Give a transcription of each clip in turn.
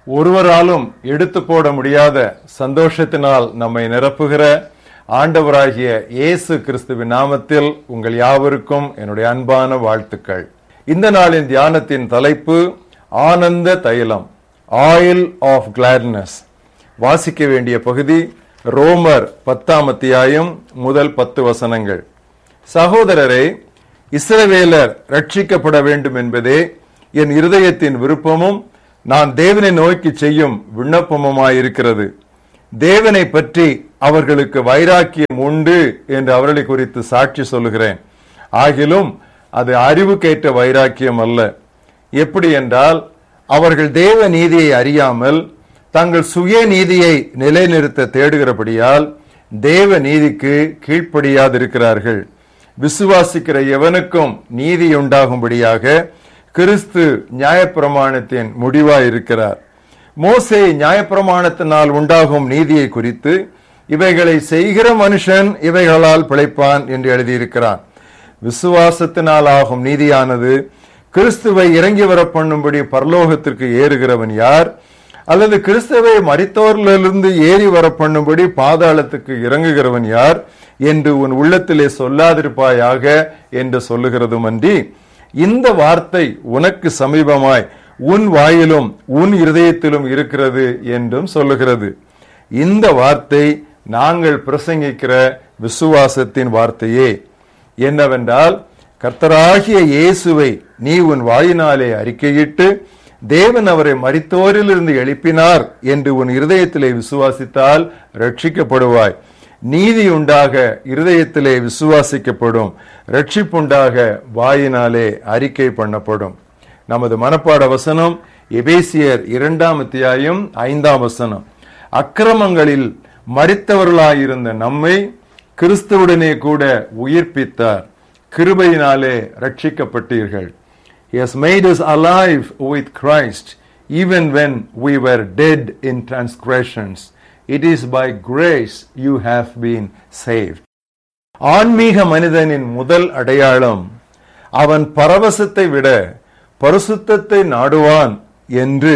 ஒருவராலும் எடுத்து போட முடியாத சந்தோஷத்தினால் நம்மை நிரப்புகிற ஆண்டவராகிய இயேசு கிறிஸ்துவின் நாமத்தில் உங்கள் யாவருக்கும் என்னுடைய அன்பான வாழ்த்துக்கள் இந்த நாளின் தியானத்தின் தலைப்பு ஆனந்த தைலம் ஆயில் ஆஃப் கிளாட்னஸ் வாசிக்க வேண்டிய பகுதி ரோமர் பத்தாம் அத்தியாயம் முதல் பத்து வசனங்கள் சகோதரரே இஸ்ரவேலர் ரட்சிக்கப்பட வேண்டும் என்பதே என் இருதயத்தின் விருப்பமும் நான் தேவனை நோக்கி செய்யும் விண்ணப்பமுமாயிருக்கிறது தேவனை பற்றி அவர்களுக்கு வைராக்கியம் உண்டு என்று அவர்களை குறித்து சாட்சி சொல்லுகிறேன் ஆகிலும் அது அறிவுக்கேற்ற வைராக்கியம் அல்ல எப்படி என்றால் அவர்கள் தேவ நீதியை அறியாமல் தங்கள் சுய நீதியை நிலைநிறுத்த தேடுகிறபடியால் தேவ நீதிக்கு கீழ்ப்படியாதிருக்கிறார்கள் விசுவாசிக்கிற எவனுக்கும் நீதி உண்டாகும்படியாக கிறிஸ்து நியாயப்பிரமாணத்தின் முடிவாயிருக்கிறார் மோசே நியாயப்பிரமாணத்தினால் உண்டாகும் நீதியை குறித்து இவைகளை செய்கிற மனுஷன் இவைகளால் பிழைப்பான் என்று எழுதியிருக்கிறான் விசுவாசத்தினால் ஆகும் நீதியானது கிறிஸ்துவை இறங்கி வர பண்ணும்படி பரலோகத்திற்கு ஏறுகிறவன் யார் அல்லது கிறிஸ்துவை மரித்தோரிலிருந்து ஏறி வர பண்ணும்படி பாதாளத்துக்கு இறங்குகிறவன் யார் என்று உன் உள்ளத்திலே சொல்லாதிருப்பாயாக என்று சொல்லுகிறதும் அன்றி இந்த வார்த்தை உனக்கு சமீபமாய் உன் வாயிலும் உன் இருதயத்திலும் இருக்கிறது என்றும் சொல்லுகிறது இந்த வார்த்தை நாங்கள் பிரசங்கிக்கிற விசுவாசத்தின் வார்த்தையே என்னவென்றால் கர்த்தராகிய இயேசுவை நீ உன் வாயினாலே அறிக்கையிட்டு தேவன் அவரை மரித்தோரிலிருந்து எழுப்பினார் என்று உன் இருதயத்திலே விசுவாசித்தால் ரட்சிக்கப்படுவாய் நீதி உண்டாக இருதயத்திலே விசுவாசிக்கப்படும் ரட்சிப்புண்டாக வாயினாலே அறிக்கை பண்ணப்படும் நமது மனப்பாட வசனம் எபேசியர் இரண்டாம் அத்தியாயம் ஐந்தாம் வசனம் அக்கிரமங்களில் மறித்தவர்களாயிருந்த நம்மை கிறிஸ்துவுடனே கூட உயிர்ப்பித்தார் கிருபையினாலே ரட்சிக்கப்பட்டீர்கள் He has made us alive with Christ even when we were dead in transgressions. It is by grace you have been saved. ஆன்மீக மனிதனின் முதல் அடையாளம் அவன் பரவசத்தை விட பரிசுத்தத்தை நாடுவான் என்று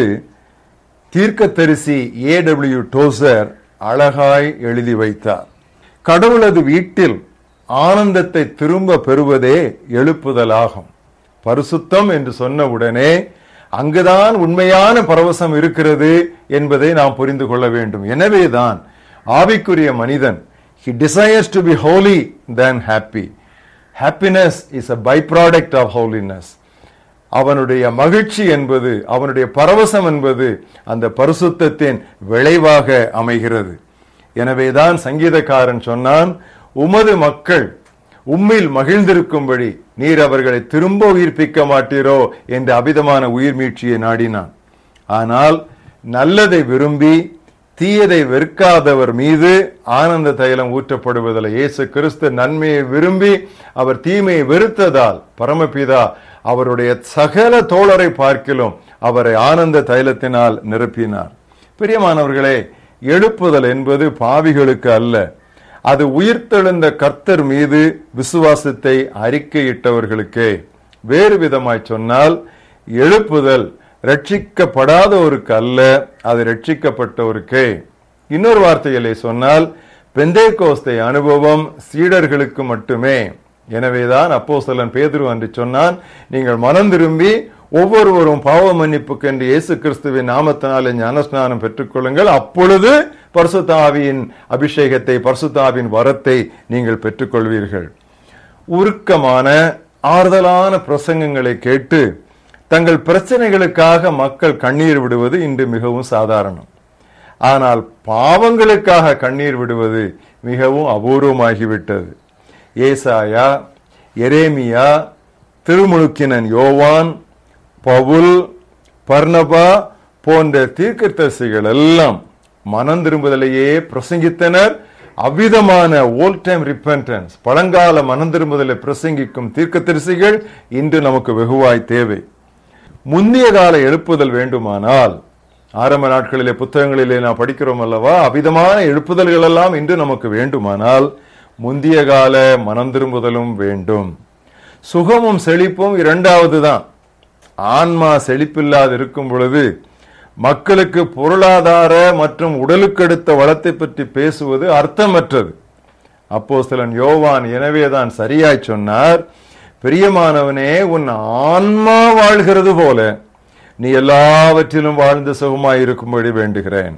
தீர்க்கத்தரிசி ஏ டபிள்யூ டோசர் அழகாய் எழுதி வைத்தார் கடவுளது வீட்டில் ஆனந்தத்தை திரும்ப பெறுவதே எழுப்புதலாகும் பரிசுத்தம் என்று சொன்ன உடனே அங்குதான் உண்மையான பரவசம் இருக்கிறது என்பதை நாம் புரிந்து கொள்ள வேண்டும் எனவேதான் ஆவிக்குரிய மனிதன் he desires to be holy than happy happiness is a byproduct of holiness அவனுடைய மகிழ்ச்சி என்பது அவனுடைய பரவசம் என்பது அந்த பரிசுத்தத்தின் விளைவாக அமைகிறது எனவேதான் சங்கீதக்காரன் சொன்னான் உமது மக்கள் உம்மில் மகிழ்ந்திருக்கும்படி நீர் அவர்களை திரும்ப உயிர்ப்பிக்க மாட்டீரோ என்ற அபிதமான உயிர் மீட்சியை நாடினான் ஆனால் நல்லதை விரும்பி தீயதை வெறுக்காதவர் மீது ஆனந்த தைலம் ஊற்றப்படுவதில்லை இயேசு கிறிஸ்து நன்மையை விரும்பி அவர் தீமையை வெறுத்ததால் பரமபிதா அவருடைய சகல தோழரை பார்க்கிலும் அவரை ஆனந்த தைலத்தினால் நிரப்பினார் பிரியமானவர்களே எழுப்புதல் என்பது பாவிகளுக்கு அல்ல அது உயிர்த்தெழுந்த கர்த்தர் மீது விசுவாசத்தை அறிக்கையிட்டவர்களுக்கே வேறு விதமாய் சொன்னால் எழுப்புதல் ரட்சிக்கப்படாதவருக்கு அல்ல அது ரட்சிக்கப்பட்டவருக்கே இன்னொரு வார்த்தைகளை சொன்னால் பெந்தே கோஸ்தை அனுபவம் சீடர்களுக்கு மட்டுமே எனவேதான் அப்போ சிலன் பேதுரு என்று சொன்னான் நீங்கள் மனம் திரும்பி ஒவ்வொருவரும் பாவ மன்னிப்புக்கு என்று இயேசு கிறிஸ்துவின் நாமத்தினாலே ஞானஸ்நானம் பெற்றுக்கொள்ளுங்கள் அப்பொழுது பரிசுத்தாவியின் அபிஷேகத்தை பரிசுத்தாவின் வரத்தை நீங்கள் பெற்றுக்கொள்வீர்கள் உருக்கமான ஆறுதலான பிரசங்கங்களை கேட்டு தங்கள் பிரச்சனைகளுக்காக மக்கள் கண்ணீர் விடுவது இன்று மிகவும் சாதாரணம் ஆனால் பாவங்களுக்காக கண்ணீர் விடுவது மிகவும் அபூர்வமாகிவிட்டது ஏசாயா எரேமியா திருமுழுக்கினன் யோவான் பவுல் பர்ணபா போன்ற தீர்க்கதரிசிகள் எல்லாம் மனம் திரும்புதலையே பிரசங்கித்தனர் அவ்விதமான ஓல்ட் டைம் ரிப்பன்டன்ஸ் பழங்கால மனம் திரும்புதலை பிரசங்கிக்கும் தீர்க்கதரிசிகள் இன்று நமக்கு வெகுவாய் தேவை முந்தைய கால எழுப்புதல் வேண்டுமானால் ஆரம்ப நாட்களிலே புத்தகங்களிலே நாம் படிக்கிறோம் அல்லவா அவ்விதமான எழுப்புதல்கள் எல்லாம் இன்று நமக்கு வேண்டுமானால் முந்திய கால மனம் திரும்புதலும் வேண்டும் சுகமும் செழிப்பும் இரண்டாவது தான் ஆன்மா செழிப்பில்லாது இருக்கும் பொழுது மக்களுக்கு பொருளாதார மற்றும் உடலுக்கெடுத்த வளத்தை பற்றி பேசுவது அர்த்தமற்றது அப்போஸ்தலன் யோவான் எனவேதான் சரியாய் சொன்னார் பிரியமானவனே உன் ஆன்மா வாழ்கிறது போல நீ எல்லாவற்றிலும் வாழ்ந்து சுகமாய் இருக்கும்படி வேண்டுகிறேன்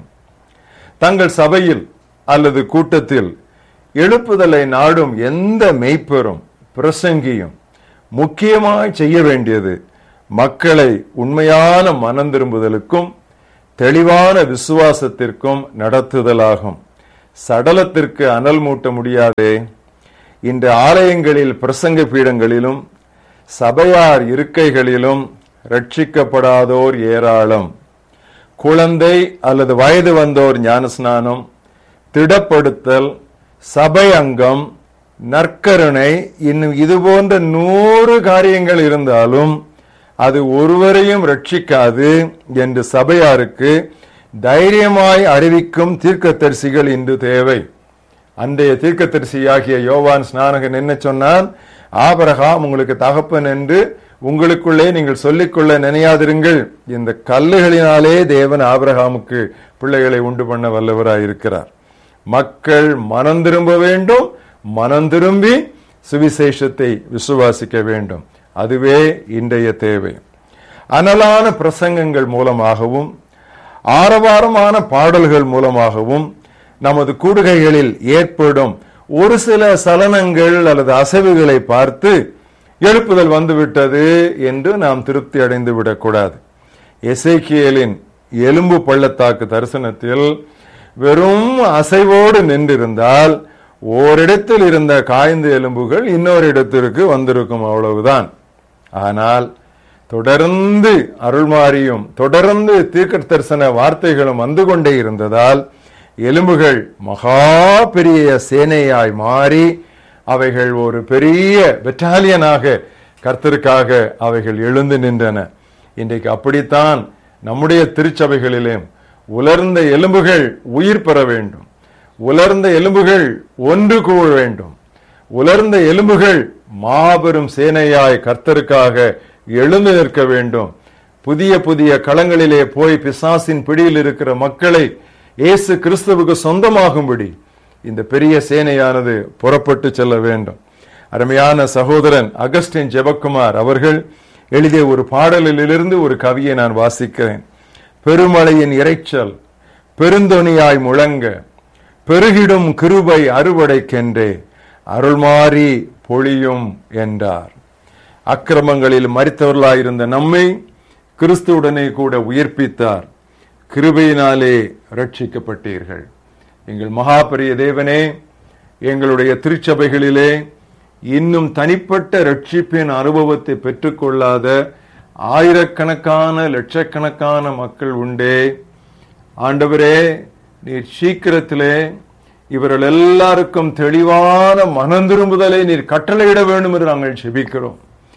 தங்கள் சபையில் அல்லது கூட்டத்தில் எழுப்புதலை நாடும் எந்த மெய்ப்பெரும் பிரசங்கியும் முக்கியமாய் செய்ய வேண்டியது மக்களை உண்மையான மனம் திரும்புதலுக்கும் தெளிவான விசுவாசத்திற்கும் நடத்துதலாகும் சடலத்திற்கு அனல் மூட்ட முடியாதே இன்று ஆலயங்களில் பிரசங்க பீடங்களிலும் சபையார் இருக்கைகளிலும் ரட்சிக்கப்படாதோர் ஏராளம் குழந்தை அல்லது வயது வந்தோர் ஞானஸ்நானம் திடப்படுத்தல் சபை அங்கம் நற்கருணை இன்னும் இது போன்ற நூறு காரியங்கள் இருந்தாலும் அது ஒருவரையும் ரட்சிக்காது என்று சபையாருக்கு தைரியமாய் அறிவிக்கும் தீர்க்கதரிசிகள் இன்று தேவை அன்றைய தீர்க்கதரிசியாகிய யோவான் ஸ்நானகன் என்ன சொன்னான் ஆபரகாம் உங்களுக்கு தகப்பன் என்று உங்களுக்குள்ளே நீங்கள் சொல்லிக்கொள்ள நினையாதிருங்கள் இந்த கல்லுகளினாலே தேவன் ஆபிரகாமுக்கு பிள்ளைகளை உண்டு பண்ண வல்லவராய் இருக்கிறார் மக்கள் மனம் திரும்ப வேண்டும் மனம் திரும்பி சுவிசேஷத்தை விசுவாசிக்க வேண்டும் அதுவே இன்றைய தேவை அனலான பிரசங்கங்கள் மூலமாகவும் ஆரவாரமான பாடல்கள் மூலமாகவும் நமது கூடுகைகளில் ஏற்படும் ஒரு சில சலனங்கள் அல்லது அசைவுகளை பார்த்து எழுப்புதல் வந்துவிட்டது என்று நாம் திருப்தி அடைந்து விடக்கூடாது எசேக்கியலின் எலும்பு பள்ளத்தாக்கு தரிசனத்தில் வெறும் அசைவோடு நின்றிருந்தால் ஓரிடத்தில் இருந்த காய்ந்த எலும்புகள் இன்னொரு இடத்திற்கு வந்திருக்கும் அவ்வளவுதான் ஆனால் தொடர்ந்து அருள்மாரியும் தொடர்ந்து தீர்க்க தரிசன வார்த்தைகளும் வந்து கொண்டே இருந்ததால் எலும்புகள் மகா பெரிய சேனையாய் மாறி அவைகள் ஒரு பெரிய பெட்டாலியனாக கர்த்தருக்காக அவைகள் எழுந்து நின்றன இன்றைக்கு அப்படித்தான் நம்முடைய திருச்சபைகளிலே உலர்ந்த எலும்புகள் உயிர் பெற வேண்டும் உலர்ந்த எலும்புகள் ஒன்று கூழ வேண்டும் உலர்ந்த எலும்புகள் மாபெரும் சேனையாய் கர்த்தருக்காக எழுந்து நிற்க வேண்டும் புதிய புதிய களங்களிலே போய் பிசாசின் பிடியில் இருக்கிற மக்களை இயேசு கிறிஸ்துவுக்கு சொந்தமாகும்படி இந்த பெரிய சேனையானது புறப்பட்டு செல்ல வேண்டும் அருமையான சகோதரன் அகஸ்டின் ஜெபக்குமார் அவர்கள் எழுதிய ஒரு பாடலிலிருந்து ஒரு கவியை நான் வாசிக்கிறேன் பெருமழையின் இறைச்சல் பெருந்தொனியாய் முழங்க பெருகிடும் கிருபை அறுவடைக்கென்றே அருள்மாறி பொழியும் என்றார் அக்கிரமங்களில் மறித்தவர்களாயிருந்த நம்மை கிறிஸ்துவுடனே கூட உயிர்ப்பித்தார் கிருபையினாலே ரட்சிக்கப்பட்டீர்கள் எங்கள் மகாபரிய தேவனே எங்களுடைய திருச்சபைகளிலே இன்னும் தனிப்பட்ட ரட்சிப்பின் அனுபவத்தை பெற்றுக்கொள்ளாத ஆயிரக்கணக்கான லட்சக்கணக்கான மக்கள் உண்டே ஆண்டவரே நீர் சீக்கிரத்திலே இவர்கள் எல்லாருக்கும் தெளிவான மனம் திரும்புதலை நீர் கட்டளையிட வேண்டும் என்று நாங்கள் செபிக்கிறோம்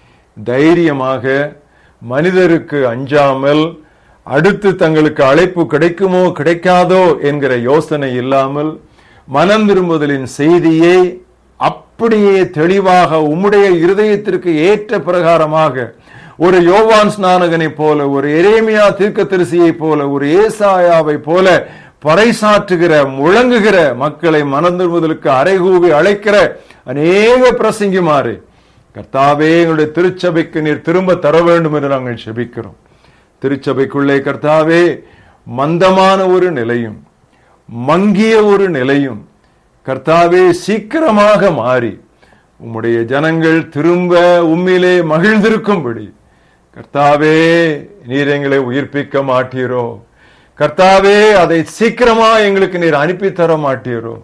தைரியமாக மனிதருக்கு அஞ்சாமல் அடுத்து தங்களுக்கு அழைப்பு கிடைக்குமோ கிடைக்காதோ என்கிற யோசனை இல்லாமல் மனம் திரும்புதலின் செய்தியை அப்படியே தெளிவாக உம்முடைய இருதயத்திற்கு ஏற்ற பிரகாரமாக ஒரு யோவான் ஸ்நானகனை போல ஒரு எரேமியா தீர்க்கதரிசியை போல ஒரு ஏசாயாவை போல பறைசாற்றுகிற முழங்குகிற மக்களை மனந்திரும்புதலுக்கு அரைகூவி அழைக்கிற அநேக பிரசங்கிமாறு கர்த்தாவே எங்களுடைய திருச்சபைக்கு நீர் திரும்ப தர வேண்டும் என்று நாங்கள் செபிக்கிறோம் திருச்சபைக்குள்ளே கர்த்தாவே மந்தமான ஒரு நிலையும் மங்கிய ஒரு நிலையும் கர்த்தாவே சீக்கிரமாக மாறி உம்முடைய ஜனங்கள் திரும்ப உம்மிலே மகிழ்ந்திருக்கும்படி கர்த்தாவே நீர் எங்களை உயிர்ப்பிக்க மாட்டீரோ கர்த்தாவே அதை சீக்கிரமா எங்களுக்கு நீர் அனுப்பி தர மாட்டீரோ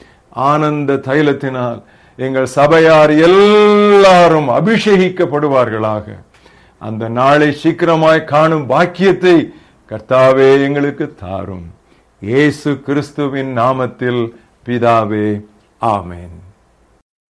ஆனந்த தைலத்தினால் எங்கள் சபையார் எல்லாரும் அபிஷேகிக்கப்படுவார்களாக அந்த நாளை சீக்கிரமாய் காணும் பாக்கியத்தை கர்த்தாவே எங்களுக்கு தாரும் இயேசு கிறிஸ்துவின் நாமத்தில் பிதாவே ஆமென்